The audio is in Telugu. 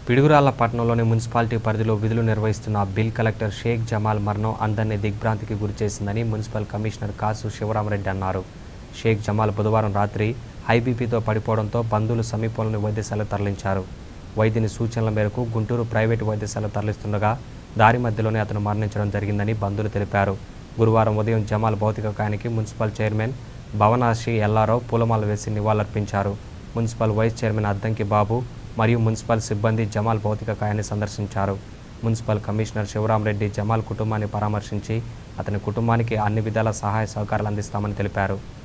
పిడుగురాళ్ల పట్టణంలోని మున్సిపాలిటీ పరిధిలో విధులు నిర్వహిస్తున్న బిల్ కలెక్టర్ షేక్ జమాల్ మరణం అందరినీ దిగ్భ్రాంతికి గురిచేసిందని మున్సిపల్ కమిషనర్ కాసు శివరామరెడ్డి అన్నారు షేక్ జమాల్ బుధవారం రాత్రి హైబీపీతో పడిపోవడంతో బంధువులు సమీపంలోని వైద్యశాలకు తరలించారు వైద్యుని సూచనల మేరకు గుంటూరు ప్రైవేటు వైద్యశాల తరలిస్తుండగా దారి మధ్యలోనే అతను మరణించడం జరిగిందని బంధువులు తెలిపారు గురువారం ఉదయం జమాల్ భౌతిక కాయానికి మున్సిపల్ చైర్మన్ భవనాశి ఎల్లారావు పూలమాల వేసి నివాళులర్పించారు municipal vice chairman Addanki Babu మరియు మున్సిపల్ సిబ్బంది జమాల్ భౌతిక కాయాన్ని సందర్శించారు మున్సిపల్ కమిషనర్ శివరామరెడ్డి జమాల్ కుటుంబాన్ని పరామర్శించి అతని కుటుంబానికి అన్ని విధాల సహాయ సహకారాలు అందిస్తామని తెలిపారు